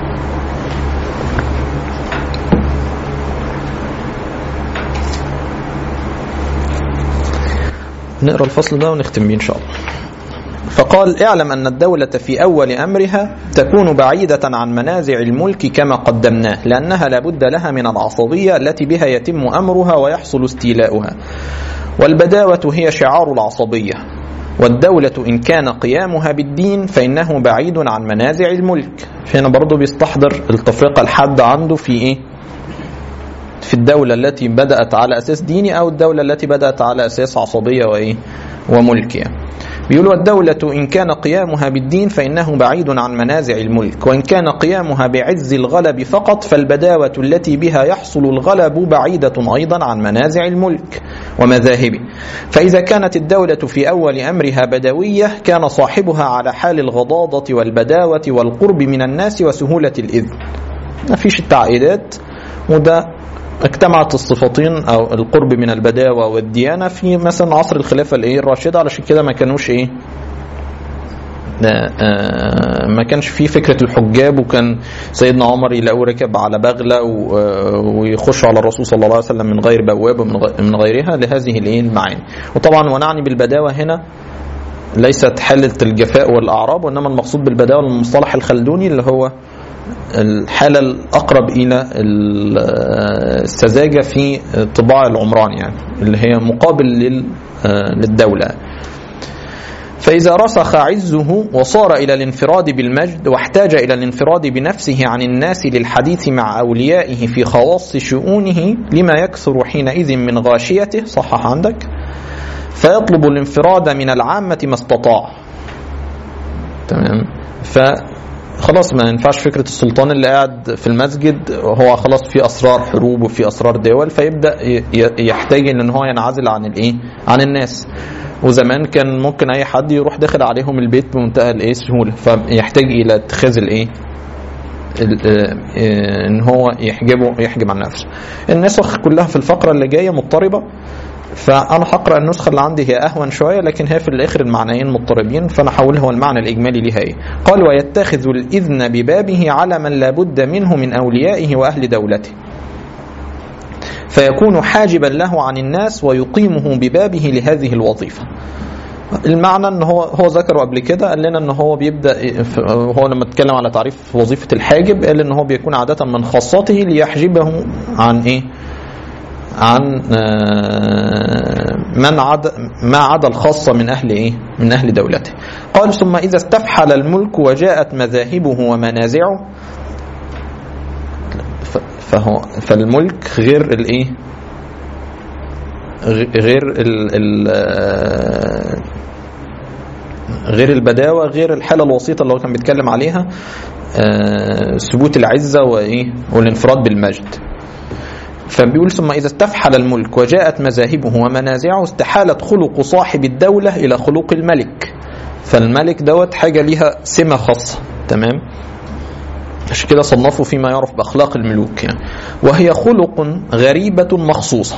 نقرا الفصل ده ونختم بيه ان شاء الله فقال اعلم ان الدولة في اول امرها تكون بعيدة عن منازع الملك كما قدمناه لانها لابد لها من العصبية التي بها يتم امرها ويحصل استيلاؤها والبداوة هي شعار العصبية والدولة إن كان قيامها بالدين فإنه بعيد عن منازع الملك هنا برضه بيستحضر التفرقة الحادة عنده في إيه في الدولة التي بدأت على أساس ديني أو الدولة التي بدأت على أساس عصبية وإيه وملك يعني. بيقول والدولة إن كان قيامها بالدين فإنه بعيد عن منازع الملك وإن كان قيامها بعز الغلب فقط فالبداوة التي بها يحصل الغلب بعيدة أيضا عن منازع الملك ومذاهبه فإذا كانت الدولة في أول أمرها بدوية كان صاحبها على حال الغضاضة والبداوة والقرب من الناس وسهولة الإذن ما فيش التعقيدات وده اجتمعت الصفتين او القرب من البداوه والديانه في مثلا عصر الخلافه الايه الراشده علشان كده ما كانوش ايه ما كانش في فكرة الحجاب وكان سيدنا عمر يلاقوه ركب على بغلة ويخش على الرسول صلى الله عليه وسلم من غير بوابة من غيرها لهذه الايه المعاني وطبعا ونعني بالبداوة هنا ليست حالة الجفاء والأعراب وإنما المقصود بالبداوة المصطلح الخلدوني اللي هو الحالة الأقرب إلى السذاجة في طباع العمران يعني اللي هي مقابل للدولة فإذا رسخ عزه وصار إلى الانفراد بالمجد واحتاج إلى الانفراد بنفسه عن الناس للحديث مع أوليائه في خواص شؤونه لما يكثر حينئذ من غاشيته صحح عندك فيطلب الانفراد من العامة ما استطاع تمام ف خلاص ما ينفعش فكره السلطان اللي قاعد في المسجد هو خلاص في اسرار حروب وفي اسرار دول فيبدا يحتاج ان هو ينعزل عن الايه؟ عن الناس. وزمان كان ممكن اي حد يروح داخل عليهم البيت بمنتهى الايه السهوله فيحتاج الى اتخاذ الايه؟ ان هو يحجبه يحجب عن نفسه. النسخ كلها في الفقره اللي جايه مضطربه فانا هقرا النسخه اللي عندي هي اهون شويه لكن هي في الاخر المعنيين مضطربين فانا هقول هو المعنى الاجمالي ليها ايه قال ويتخذ الاذن ببابه على من لا بد منه من اوليائه واهل دولته فيكون حاجبا له عن الناس ويقيمه ببابه لهذه الوظيفه المعنى ان هو هو ذكره قبل كده قال لنا ان هو بيبدا هو لما اتكلم على تعريف وظيفه الحاجب قال ان هو بيكون عاده من خاصته ليحجبه عن ايه عن آه، من عدا ما عدا الخاصة من أهل إيه؟ من أهل دولته. قال ثم إذا استفحل الملك وجاءت مذاهبه ومنازعه ف- فهو فالملك غير الإيه؟ غ- غير ال ال آه، غير البداوة غير الحالة الوسيطة اللي هو كان بيتكلم عليها آه، ثبوت العزة وإيه والانفراد بالمجد فبيقول ثم إذا استفحل الملك وجاءت مذاهبه ومنازعه استحالت خلق صاحب الدولة إلى خلق الملك فالملك دوت حاجة ليها سمة خاصة تمام عشان كده صنفوا فيما يعرف بأخلاق الملوك يعني وهي خلق غريبة مخصوصة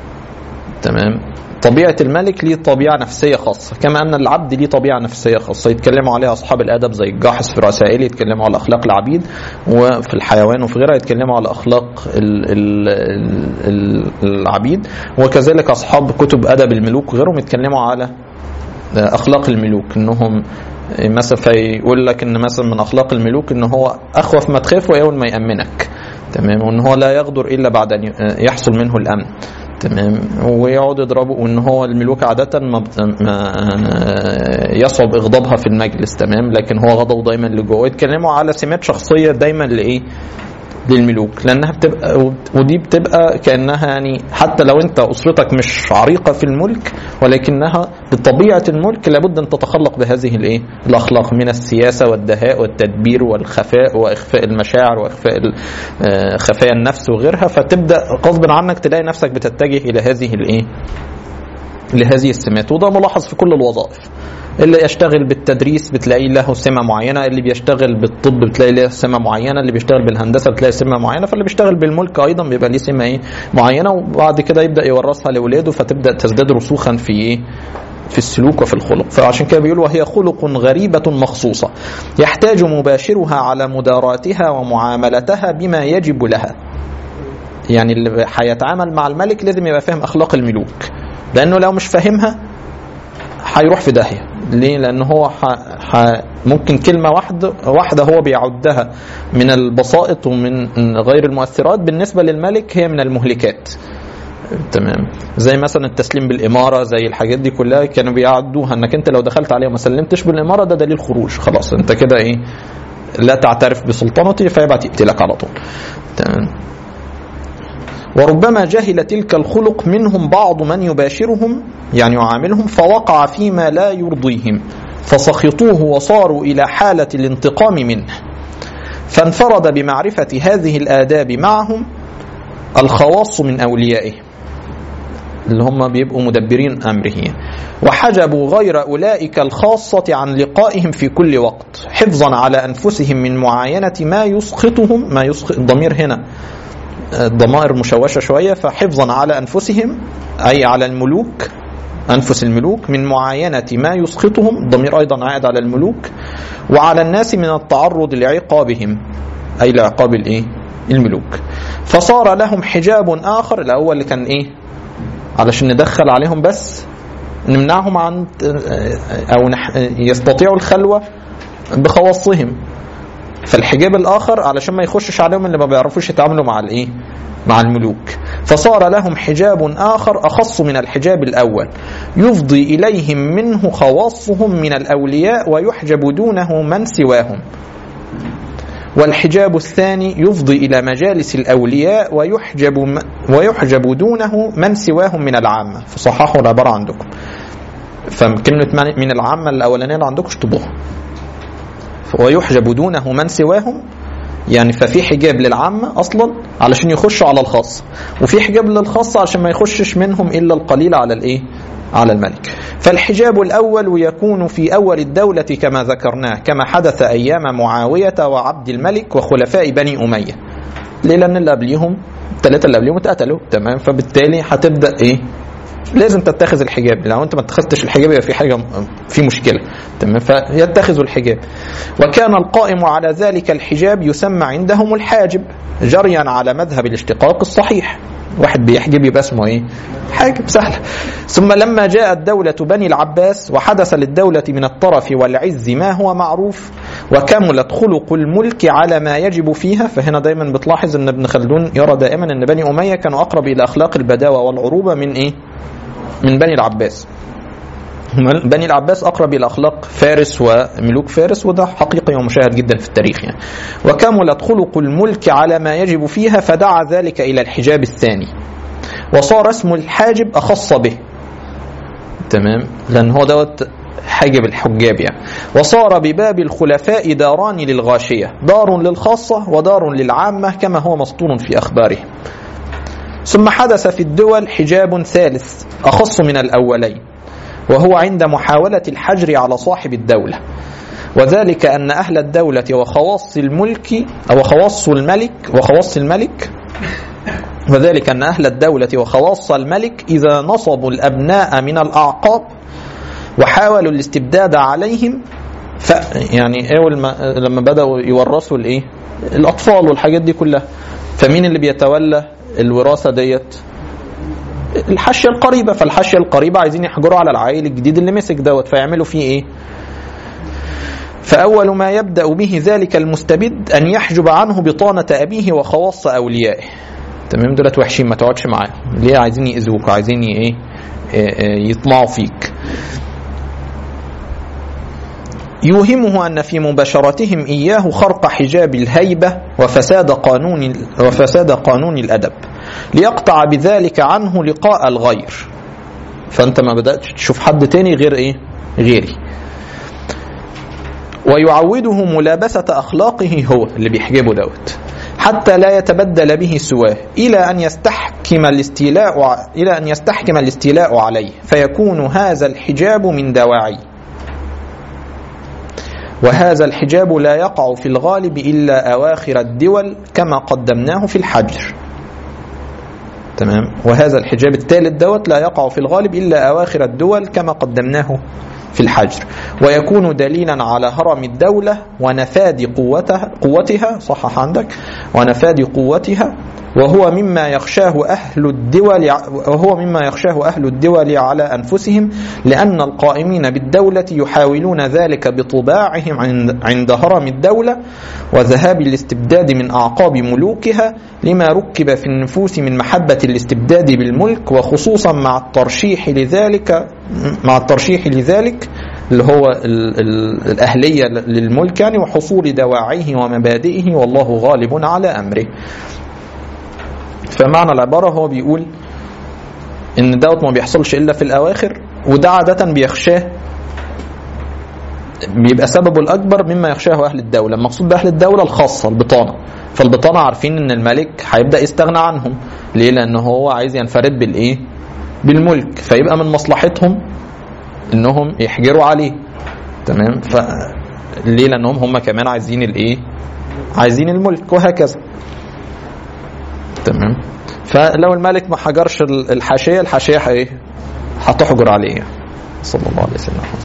تمام طبيعة الملك ليه طبيعة نفسية خاصة كما أن العبد ليه طبيعة نفسية خاصة يتكلموا عليها أصحاب الأدب زي الجاحظ في رسائل يتكلموا على أخلاق العبيد وفي الحيوان وفي غيرها يتكلموا على أخلاق ال ال ال العبيد وكذلك أصحاب كتب أدب الملوك وغيرهم يتكلموا على أخلاق الملوك إنهم مثلا فيقول لك إن مثلا من أخلاق الملوك إن هو أخوف ما تخاف وأول ما يأمنك تمام وإن هو لا يغدر إلا بعد أن يحصل منه الأمن تمام ويقعد يضربه وان هو الملوك عاده ما, بت... ما يصعب اغضابها في المجلس تمام لكن هو غضبه دايما لجوه يتكلموا على سمات شخصيه دايما لايه للملوك لانها بتبقى ودي بتبقى كانها يعني حتى لو انت اسرتك مش عريقه في الملك ولكنها بطبيعه الملك لابد ان تتخلق بهذه الايه الاخلاق من السياسه والدهاء والتدبير والخفاء واخفاء المشاعر واخفاء ال- آه، خفايا النفس وغيرها فتبدا غصب عنك تلاقي نفسك بتتجه الى هذه الايه لهذه السمات وده ملاحظ في كل الوظائف اللي يشتغل بالتدريس بتلاقي له سمة معينة اللي بيشتغل بالطب بتلاقي له سمة معينة اللي بيشتغل بالهندسة بتلاقي سمة معينة فاللي بيشتغل بالملك أيضا بيبقى ليه سمة إيه معينة وبعد كده يبدأ يورثها لأولاده فتبدأ تزداد رسوخا في إيه في السلوك وفي الخلق فعشان كده بيقول وهي خلق غريبة مخصوصة يحتاج مباشرها على مداراتها ومعاملتها بما يجب لها يعني اللي هيتعامل مع الملك لازم يبقى فاهم أخلاق الملوك لأنه لو مش فاهمها هيروح في داهيه ليه لان هو ح... ح... ممكن كلمه واحده واحده هو بيعدها من البسائط ومن غير المؤثرات بالنسبه للملك هي من المهلكات تمام زي مثلا التسليم بالاماره زي الحاجات دي كلها كانوا بيعدوها انك انت لو دخلت عليه وما سلمتش بالاماره ده دليل خروج خلاص انت كده ايه لا تعترف بسلطنتي فيبعت يقتلك على طول تمام وربما جهل تلك الخلق منهم بعض من يباشرهم يعني يعاملهم فوقع فيما لا يرضيهم فسخطوه وصاروا إلى حالة الانتقام منه فانفرد بمعرفة هذه الآداب معهم الخواص من أوليائه اللي هم بيبقوا مدبرين أمره وحجبوا غير أولئك الخاصة عن لقائهم في كل وقت حفظا على أنفسهم من معاينة ما يسخطهم ما يسخط الضمير هنا الضمائر مشوشة شوية فحفظا على أنفسهم أي على الملوك أنفس الملوك من معاينة ما يسخطهم الضمير أيضا عائد على الملوك وعلى الناس من التعرض لعقابهم أي لعقاب الإيه؟ الملوك فصار لهم حجاب آخر الأول اللي كان إيه علشان ندخل عليهم بس نمنعهم عن أو يستطيعوا الخلوة بخواصهم فالحجاب الاخر علشان ما يخشش عليهم اللي ما بيعرفوش يتعاملوا مع الايه مع الملوك فصار لهم حجاب اخر اخص من الحجاب الاول يفضي اليهم منه خواصهم من الاولياء ويحجب دونه من سواهم والحجاب الثاني يفضي الى مجالس الاولياء ويحجب ويحجب دونه من سواهم من العامه فصححوا العباره عندكم فكلمه من العامه الاولانيه اللي عندكم اشطبوها ويحجب دونه من سواهم يعني ففي حجاب للعامة أصلا علشان يخشوا على الخاص وفي حجاب للخاص علشان ما يخشش منهم إلا القليل على الإيه على الملك فالحجاب الأول يكون في أول الدولة كما ذكرناه كما حدث أيام معاوية وعبد الملك وخلفاء بني أمية ليه لأن اللي قبليهم الثلاثة اللي قبليهم اتقتلوا تمام فبالتالي هتبدأ إيه لازم تتخذ الحجاب لو انت ما اتخذتش الحجاب يبقى في حاجه في مشكله تمام فيتخذوا الحجاب وكان القائم على ذلك الحجاب يسمى عندهم الحاجب جريا على مذهب الاشتقاق الصحيح واحد بيحجب يبقى اسمه ايه حاجب سهل ثم لما جاءت دولة بني العباس وحدث للدولة من الطرف والعز ما هو معروف وكملت خلق الملك على ما يجب فيها فهنا دايما بتلاحظ ان ابن خلدون يرى دائما ان بني اميه كانوا اقرب الى اخلاق البداوه والعروبه من ايه؟ من بني العباس. بني العباس اقرب الى اخلاق فارس وملوك فارس وده حقيقي ومشاهد جدا في التاريخ يعني. وكملت خلق الملك على ما يجب فيها فدعا ذلك الى الحجاب الثاني. وصار اسم الحاجب اخص به. تمام؟ لان هو دوت حاجب الحجاب يعني وصار بباب الخلفاء داران للغاشية دار للخاصة ودار للعامة كما هو مسطور في أخبارهم ثم حدث في الدول حجاب ثالث أخص من الأولين وهو عند محاولة الحجر على صاحب الدولة وذلك أن أهل الدولة وخواص الملك أو خواص الملك وخواص الملك وذلك أن أهل الدولة وخواص الملك إذا نصبوا الأبناء من الأعقاب وحاولوا الاستبداد عليهم ف يعني اول ما لما بداوا يورثوا الايه؟ الاطفال والحاجات دي كلها فمين اللي بيتولى الوراثه ديت؟ الحاشيه القريبه فالحاشيه القريبه عايزين يحجروا على العائل الجديد اللي مسك دوت فيعملوا فيه ايه؟ فأول ما يبدأ به ذلك المستبد أن يحجب عنه بطانة أبيه وخواص أوليائه تمام دولت وحشين ما تقعدش معاهم ليه عايزين يأذوك عايزين ايه يطمعوا فيك يوهمه أن في مباشرتهم إياه خرق حجاب الهيبة وفساد قانون وفساد قانون الأدب ليقطع بذلك عنه لقاء الغير فأنت ما بدأتش تشوف حد تاني غير إيه غيري ويعوده ملابسة أخلاقه هو اللي بيحجبه دوت حتى لا يتبدل به سواه إلى أن يستحكم الاستيلاء إلى أن يستحكم الاستيلاء عليه فيكون هذا الحجاب من دواعي وهذا الحجاب لا يقع في الغالب إلا أواخر الدول كما قدمناه في الحجر تمام وهذا الحجاب الثالث دوت لا يقع في الغالب إلا أواخر الدول كما قدمناه في الحجر ويكون دليلا على هرم الدولة ونفاد قوتها قوتها صحح عندك ونفاد قوتها وهو مما يخشاه أهل الدول وهو مما يخشاه أهل الدول على أنفسهم لأن القائمين بالدولة يحاولون ذلك بطباعهم عند هرم الدولة وذهاب الاستبداد من أعقاب ملوكها لما ركب في النفوس من محبة الاستبداد بالملك وخصوصا مع الترشيح لذلك مع الترشيح لذلك اللي هو ال ال الأهلية للملك يعني وحصول دواعيه ومبادئه والله غالب على أمره فمعنى العبارة هو بيقول إن دوت ما بيحصلش إلا في الأواخر وده عادة بيخشاه بيبقى سببه الأكبر مما يخشاه أهل الدولة المقصود بأهل الدولة الخاصة البطانة فالبطانة عارفين إن الملك هيبدأ يستغنى عنهم ليه؟ لأن هو عايز ينفرد بالإيه؟ بالملك فيبقى من مصلحتهم إنهم يحجروا عليه تمام ف ليه؟ لأنهم هم كمان عايزين الإيه؟ عايزين الملك وهكذا تمام فلو الملك ما حجرش الحاشيه الحاشيه ايه هتحجر عليه صلى الله عليه وسلم